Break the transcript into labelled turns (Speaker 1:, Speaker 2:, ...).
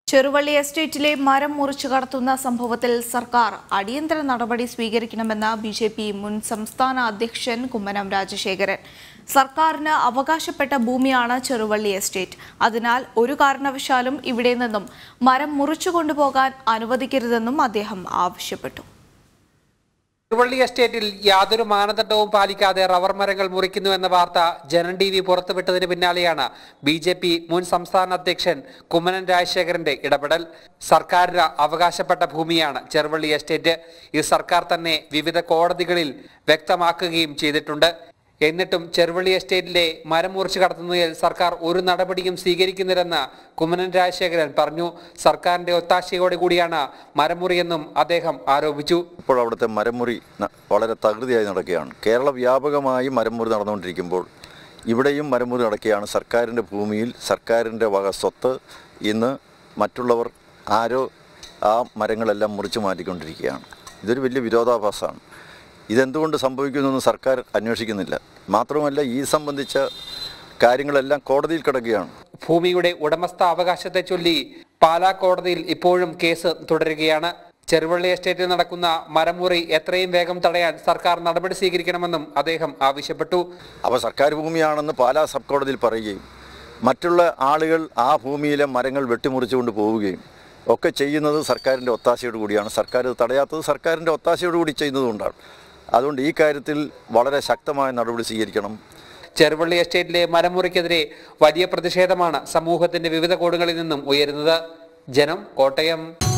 Speaker 1: ചെറുവള്ളി എസ്റ്റേറ്റിലെ മരം മുറിച്ചു കടത്തുന്ന സംഭവത്തിൽ സർക്കാർ അടിയന്തര നടപടി സ്വീകരിക്കണമെന്ന് ബി ജെ പി മുൻ സംസ്ഥാന അധ്യക്ഷൻ കുമ്മനം രാജശേഖരൻ സർക്കാരിന് അവകാശപ്പെട്ട ഭൂമിയാണ് ചെറുവള്ളി എസ്റ്റേറ്റ് അതിനാൽ ഒരു കാരണവശാലും ഇവിടെ നിന്നും മരം മുറിച്ചു കൊണ്ടുപോകാൻ അനുവദിക്കരുതെന്നും അദ്ദേഹം ആവശ്യപ്പെട്ടു
Speaker 2: തിരുവള്ളി എസ്റ്റേറ്റിൽ യാതൊരു മാനദണ്ഡവും പാലിക്കാതെ റബ്ബർ മരങ്ങൾ മുറിക്കുന്നു എന്ന വാർത്ത ജനൻ ടി വി പുറത്തുവിട്ടതിന് പിന്നാലെയാണ് ബി ജെ പി മുൻ സംസ്ഥാന അധ്യക്ഷൻ കുമ്മനം രാജശേഖരന്റെ ഇടപെടൽ സർക്കാരിന് അവകാശപ്പെട്ട ഭൂമിയാണ് ചെറുവള്ളി എസ്റ്റേറ്റ് ഇത് സർക്കാർ തന്നെ വിവിധ കോടതികളിൽ വ്യക്തമാക്കുകയും ചെയ്തിട്ടുണ്ട് എന്നിട്ടും ചെറുവള്ളി എസ്റ്റേറ്റിലെ മരം മുറിച്ചു കടത്തുന്നതിൽ സർക്കാർ ഒരു നടപടിയും സ്വീകരിക്കുന്നില്ലെന്ന് കുമ്മനം രാജശേഖരൻ പറഞ്ഞു സർക്കാരിന്റെ ഒത്താശയോടെ കൂടിയാണ് മരമുറിയെന്നും അദ്ദേഹം ആരോപിച്ചു
Speaker 3: ഇപ്പോൾ അവിടുത്തെ മരമുറി ന- വളരെ തകൃതിയായി നടക്കുകയാണ് കേരള വ്യാപകമായി മരമുറി നടന്നുകൊണ്ടിരിക്കുമ്പോൾ ഇവിടെയും മരമുറി നടക്കുകയാണ് സർക്കാരിൻ്റെ ഭൂമിയിൽ സർക്കാരിൻ്റെ വക സ്വത്ത് ഇന്ന് മറ്റുള്ളവർ ആരോ ആ മരങ്ങളെല്ലാം മുറിച്ചു മാറ്റിക്കൊണ്ടിരിക്കുകയാണ് ഇതൊരു വലിയ വിരോധാഭാസമാണ് ഇതെന്തുകൊണ്ട് സംഭവിക്കുന്നെന്ന് സർക്കാർ അന്വേഷിക്കുന്നില്ല മാത്രമല്ല ഈ സംബന്ധിച്ച കാര്യങ്ങളെല്ലാം കോടതിയിൽ കിടക്കുകയാണ്
Speaker 2: ഭൂമിയുടെ ഉടമസ്ഥ അവകാശത്തെ ചൊല്ലി പാലാ കോടതിയിൽ ഇപ്പോഴും കേസ് തുടരുകയാണ് ചെറുവള്ളി എസ്റ്റേറ്റിൽ നടക്കുന്ന മരമുറി എത്രയും വേഗം തടയാൻ സർക്കാർ നടപടി സ്വീകരിക്കണമെന്നും അദ്ദേഹം ആവശ്യപ്പെട്ടു
Speaker 3: അപ്പോൾ സർക്കാർ ഭൂമിയാണെന്ന് പാലാ സബ് കോടതിയിൽ പറയുകയും മറ്റുള്ള ആളുകൾ ആ ഭൂമിയിലെ മരങ്ങൾ വെട്ടിമുറിച്ചുകൊണ്ട് പോവുകയും ഒക്കെ ചെയ്യുന്നത് സർക്കാരിൻ്റെ ഒത്താശയോട് കൂടിയാണ് സർക്കാർ ഇത് തടയാത്തത് സർക്കാരിൻ്റെ ഒത്താശയോട് കൂടി ചെയ്യുന്നതുകൊണ്ടാണ് അതുകൊണ്ട് ഈ കാര്യത്തിൽ വളരെ ശക്തമായ നടപടി സ്വീകരിക്കണം
Speaker 2: ചെറുവള്ളി എസ്റ്റേറ്റിലെ മരമുറിക്കെതിരെ വലിയ പ്രതിഷേധമാണ് സമൂഹത്തിന്റെ വിവിധ കോണുകളിൽ നിന്നും ഉയരുന്നത് ജനം കോട്ടയം